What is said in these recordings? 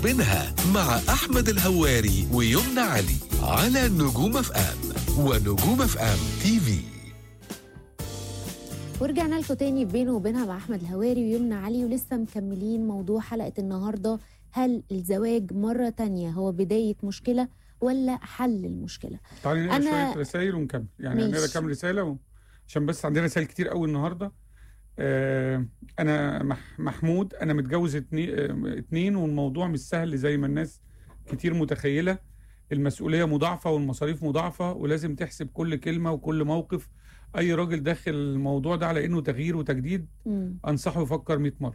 منها مع أحمد الهواري ويمنى علي على نجوم اف ام ونجوم اف ام تي في ورجعنا لكم تاني بينه وبينها مع احمد الهواري ويمنى علي ولسه مكملين موضوع حلقه النهارده هل الزواج مره تانية هو بدايه مشكله ولا حل المشكله تعالي نقرا أنا- شويه رسائل ونكمل يعني نقرا ماشي. كام رساله و... عشان بس عندنا رسائل كتير قوي النهارده آه انا مح... محمود انا متجوز اتنين, آه اتنين والموضوع مش سهل زي ما الناس كتير متخيله المسؤوليه مضاعفه والمصاريف مضاعفه ولازم تحسب كل كلمه وكل موقف اي راجل داخل الموضوع ده على انه تغيير وتجديد امم انصحه يفكر 100 مره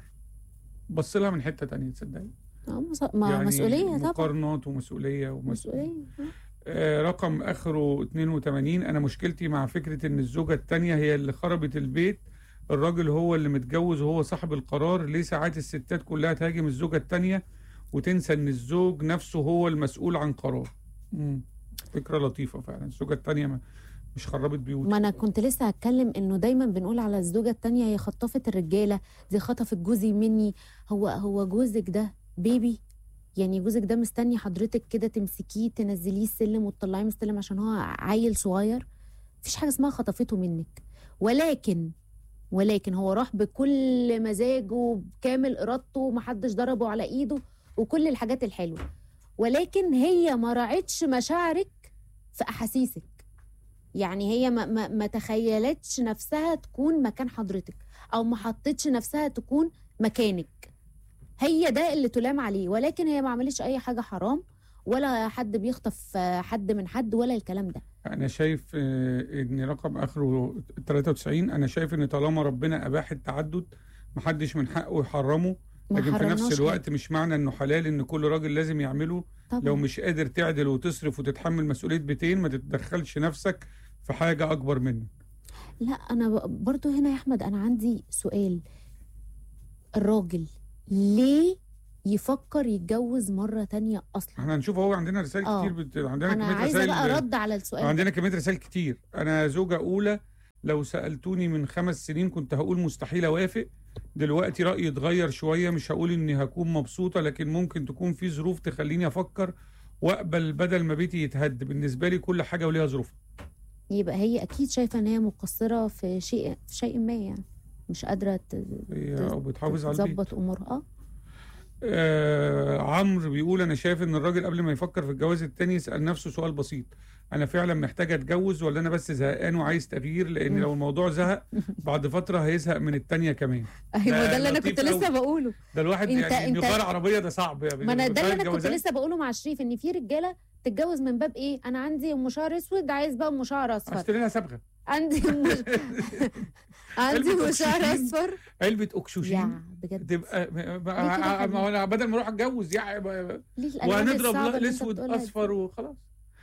بص لها من حته تانية تصدقي اه مس- ما مسؤوليه طبعا مقارنات ومسؤوليه ومسؤوليه مسؤوليه آه. آه، رقم اخره 82 انا مشكلتي مع فكره ان الزوجه الثانيه هي اللي خربت البيت الراجل هو اللي متجوز وهو صاحب القرار ليه ساعات الستات كلها تهاجم الزوجه الثانيه وتنسى ان الزوج نفسه هو المسؤول عن قرار مم. فكره لطيفه فعلا الزوجه الثانيه مش خربت بيوت ما انا كنت لسه هتكلم انه دايما بنقول على الزوجه التانية هي خطفت الرجاله دي خطفت جوزي مني هو هو جوزك ده بيبي يعني جوزك ده مستني حضرتك كده تمسكيه تنزليه السلم وتطلعيه من السلم عشان هو عيل صغير مفيش حاجه اسمها خطفته منك ولكن ولكن هو راح بكل مزاجه بكامل ارادته ومحدش ضربه على ايده وكل الحاجات الحلوه ولكن هي ما راعتش مشاعرك في احاسيسك يعني هي ما, ما, ما تخيلتش نفسها تكون مكان حضرتك او ما حطتش نفسها تكون مكانك هي ده اللي تلام عليه ولكن هي ما عملتش اي حاجه حرام ولا حد بيخطف آه، حد من حد ولا الكلام ده انا شايف آه، ان رقم اخره 93 انا شايف ان طالما ربنا اباح التعدد محدش من حقه يحرمه ما لكن في حرمناش نفس حاجة. الوقت مش معنى انه حلال ان كل راجل لازم يعمله طبعا لو مش قادر تعدل وتصرف وتتحمل مسؤوليه بيتين ما تتدخلش نفسك في حاجه اكبر منك لا انا ب- برضو هنا يا احمد انا عندي سؤال الراجل ليه يفكر يتجوز مره تانية اصلا احنا هنشوف هو عندنا رسائل آه. كتير بت... عندنا انا كميه عايزه رسائل بقى رد على السؤال ده. عندنا كميه رسائل كتير انا زوجه اولى لو سالتوني من خمس سنين كنت هقول مستحيل اوافق دلوقتي رايي اتغير شويه مش هقول اني هكون مبسوطه لكن ممكن تكون في ظروف تخليني افكر واقبل بدل ما بيتي يتهد بالنسبه لي كل حاجه وليها ظروفها يبقى هي اكيد شايفه ان هي مقصره في شيء في شيء ما يعني مش قادره ت- هي أو بتحافظ على البيت تظبط امورها اه آه عمرو بيقول انا شايف ان الراجل قبل ما يفكر في الجواز التاني يسال نفسه سؤال بسيط انا فعلا محتاج اتجوز ولا انا بس زهقان وعايز تغيير لان مم. لو الموضوع زهق بعد فتره هيزهق من التانيه كمان ايوه ده ده اللي انا لطيف كنت لسه أوي. بقوله ده الواحد أنت- يعني انه أنت- يغير عربيه ده صعب يعني ما انا ده اللي انا كنت الجوازات. لسه بقوله مع شريف ان في رجاله تتجوز من باب ايه انا عندي ام شعر اسود عايز بقى ام شعر اصفر اشتري لها صبغه عندي ام عندي علبة ام شعر أكسجين. اصفر علبه اكسجين يا بجد تبقى ما- ليه كده ما يا ما انا بدل ما اروح اتجوز يعني ما- ليه الألوان وهنضرب الصعبة اللي أنت الاسود بتقولها دي؟ اصفر وخلاص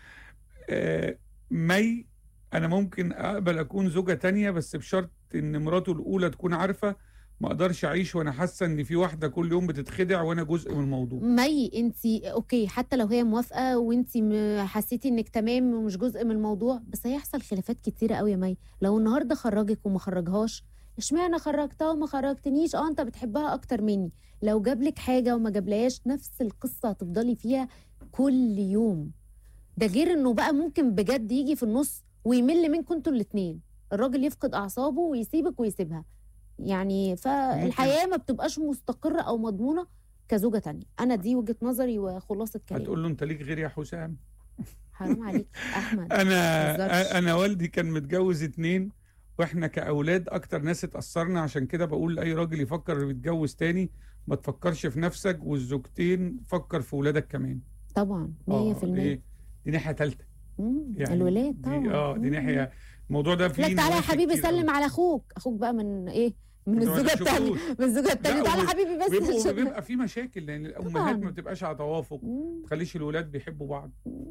آه مي انا ممكن اقبل اكون زوجة تانية بس بشرط ان مراته الاولى تكون عارفة ما اقدرش اعيش وانا حاسة ان في واحدة كل يوم بتتخدع وانا جزء من الموضوع مي انت اوكي حتى لو هي موافقه وانت م- حسيتي انك تمام ومش جزء من الموضوع بس هيحصل خلافات كتيره قوي يا مي لو النهارده خرجك وما خرجهاش اشمعنى خرجتها وما خرجتنيش اه انت بتحبها اكتر مني لو جابلك حاجه وما جابلهاش نفس القصه هتفضلي فيها كل يوم ده غير انه بقى ممكن بجد يجي في النص ويمل منكم انتوا الاتنين الراجل يفقد اعصابه ويسيبك ويسيبها يعني فالحياه ما بتبقاش مستقره او مضمونه كزوجه تانية انا دي وجهه نظري وخلاصه كلامي هتقول له انت ليك غير يا حسام حرام عليك احمد انا متهزرش. انا والدي كان متجوز اتنين واحنا كاولاد اكتر ناس اتاثرنا عشان كده بقول لاي راجل يفكر يتجوز تاني ما تفكرش في نفسك والزوجتين فكر في ولادك كمان طبعا 100% آه، دي, دي ناحيه ثالثه مم، يعني الولاد دي طبعا اه دي مم. ناحيه الموضوع ده فيه لا تعالى يا نواحي حبيبي كتير سلم أوي. على اخوك اخوك بقى من ايه من ده ما الزوجه الثانيه تشوفوش. من الزوجه الثانيه لا، تعالى و- حبيبي بس بيبقوا عشان- بيبقى في مشاكل لان الامهات طبعاً. ما بتبقاش على توافق مم. ما تخليش الولاد بيحبوا بعض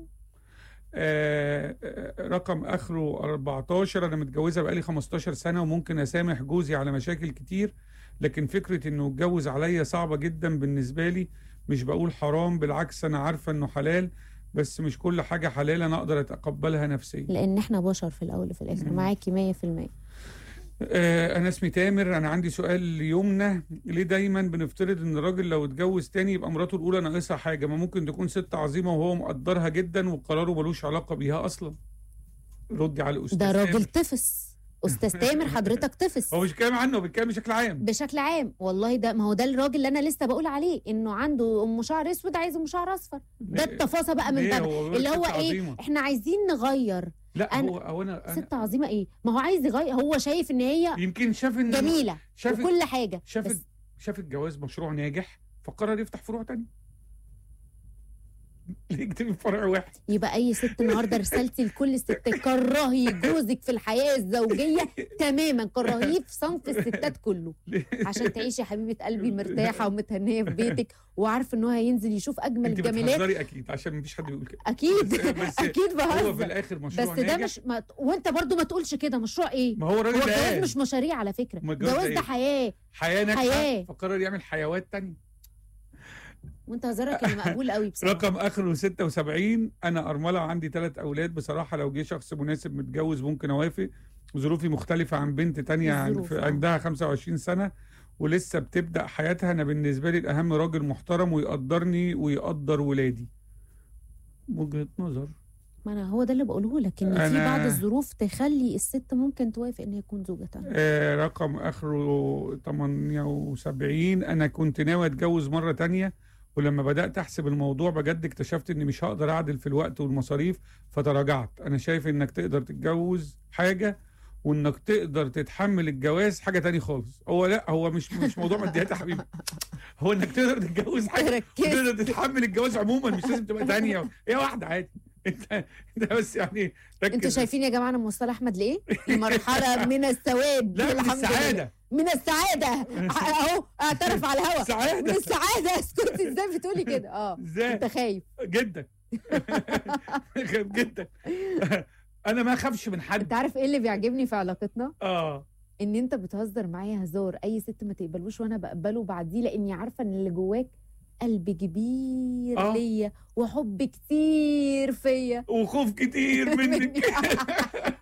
آه آه، رقم اخره 14 انا متجوزه بقالي 15 سنه وممكن اسامح جوزي على مشاكل كتير لكن فكره انه اتجوز عليا صعبه جدا بالنسبه لي مش بقول حرام بالعكس انا عارفه انه حلال بس مش كل حاجه حلال انا اقدر اتقبلها نفسيا لان احنا بشر في الاول وفي الاخر مم. معاكي 100% آه انا اسمي تامر انا عندي سؤال ليمنى ليه دايما بنفترض ان الراجل لو اتجوز تاني يبقى مراته الاولى ناقصها حاجه ما ممكن تكون ست عظيمه وهو مقدرها جدا وقراره ملوش علاقه بيها اصلا ردي على الاستاذ ده راجل تامر. طفس استاذ تامر حضرتك طفس هو مش بيتكلم عنه هو بيتكلم بشكل عام بشكل عام والله ده ما هو ده الراجل اللي انا لسه بقول عليه انه عنده ام شعر اسود عايز ام شعر اصفر ده ليه- التفاصيل بقى من ليه؟ باب هو بيقول اللي هو ست ايه عظيمة. احنا عايزين نغير لا أنا- هو هو انا, أنا ست عظيمه ايه ما هو عايز يغير هو شايف ان هي يمكن شاف ان جميله شاف وكل حاجه شاف بس شاف الجواز مشروع ناجح فقرر يفتح فروع تانية ليه يكتب فرع واحد يبقى اي ست النهارده رسالتي لكل الستات كرهي جوزك في الحياه الزوجيه تماما كرهيه في صنف الستات كله ليه؟ عشان تعيشي يا حبيبه قلبي مرتاحه ومتهنيه في بيتك وعارف ان هو هينزل يشوف اجمل انت الجمالات بتهزري اكيد عشان مفيش حد بيقول كده اكيد بس اكيد هو في بهزر الاخر مشروع بس ده ناجح مش ما... وانت برضو ما تقولش كده مشروع ايه ما هو الراجل هو ده الجواز قال مش مشاريع على فكره أمال الجواز الجواز ده ده إيه؟ حياه حياه ناجحه حياة. فقرر يعمل حيوات تانية وانت هزارك اللي مقبول قوي بصراحه رقم اخره 76 انا ارمله وعندي ثلاث اولاد بصراحه لو جه شخص مناسب متجوز ممكن اوافق ظروفي مختلفه عن بنت تانية عن الظروف، في آه. عندها 25 سنه ولسه بتبدا حياتها انا بالنسبه لي الاهم راجل محترم ويقدرني ويقدر ولادي وجهه نظر ما انا هو ده اللي بقوله لك ان في أنا- بعض الظروف تخلي الست ممكن توافق ان هي تكون زوجه تانية آه رقم اخره 78 انا كنت ناوي اتجوز مره تانية ولما بدات احسب الموضوع بجد اكتشفت اني مش هقدر اعدل في الوقت والمصاريف فتراجعت انا شايف انك تقدر تتجوز حاجه وانك تقدر تتحمل الجواز حاجه تاني خالص هو لا هو مش مش موضوع ماديات يا حبيبي هو انك تقدر تتجوز حاجه ركزت تقدر تتحمل الجواز عموما مش لازم تبقى تانية هي واحده عادي انت انت بس يعني ركز انتوا بس. شايفين يا جماعه انا موصله احمد لايه؟ لمرحله من السواد لا من الحمد لله. السعاده من السعاده اهو اعترف على الهوا من سعاده السعاده اسكتي ازاي بتقولي كده اه ازاي انت خايف جدا خايف جدا انا ما اخافش من انت حد عارف ايه اللي بيعجبني في علاقتنا؟ اه ان انت بتهزر معايا هزار اي ست ما تقبلوش وانا بقبله بعديه لاني عارفه ان اللي جواك قلب كبير آه. ليا وحب كتير فيا وخوف كتير منك